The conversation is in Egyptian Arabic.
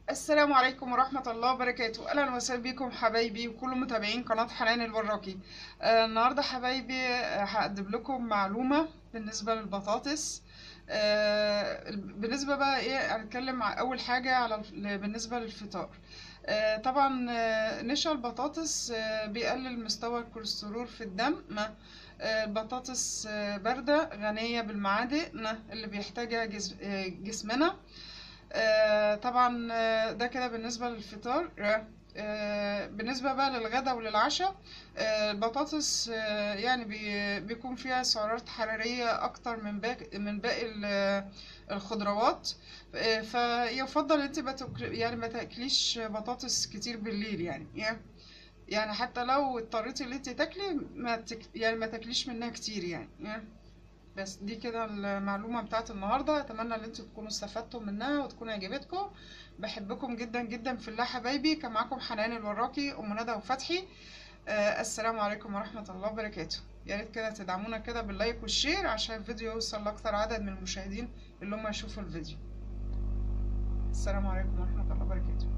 السلام عليكم ورحمة الله وبركاته أهلا وسهلا بكم حبايبي وكل متابعين قناة حنان الوراقي آه النهاردة حبايبي آه، هقدم لكم معلومة بالنسبة للبطاطس آه بالنسبة بقى إيه هنتكلم ع- أول حاجة على الف- بالنسبة للفطار آه طبعا آه، نشا البطاطس آه بيقلل مستوى الكوليسترول في الدم آه، البطاطس آه، باردة غنية بالمعادن اللي بيحتاجها جس- آه، جسمنا آه، طبعا آه، ده كده بالنسبة للفطار آه، بالنسبة بقى للغدا وللعشاء آه، البطاطس آه، يعني بي- بيكون فيها سعرات حرارية أكتر من باقي من باقي ال- الخضروات آه، فيفضل انت ما تاكل- يعني ما تاكليش بطاطس كتير بالليل يعني يعني يعني حتى لو اضطريتي ان انت تاكلي ما تك... يعني ما تاكليش منها كتير يعني يعني بس دي كده المعلومة بتاعت النهاردة أتمنى إن انتوا تكونوا استفدتوا منها وتكون عجبتكم بحبكم جدا جدا في الله حبايبي كان معاكم حنان الوراقي أم ندى وفتحي آه السلام عليكم ورحمة الله وبركاته يا ريت كده تدعمونا كده باللايك والشير عشان الفيديو يوصل لأكتر عدد من المشاهدين اللي هم يشوفوا الفيديو السلام عليكم ورحمة الله وبركاته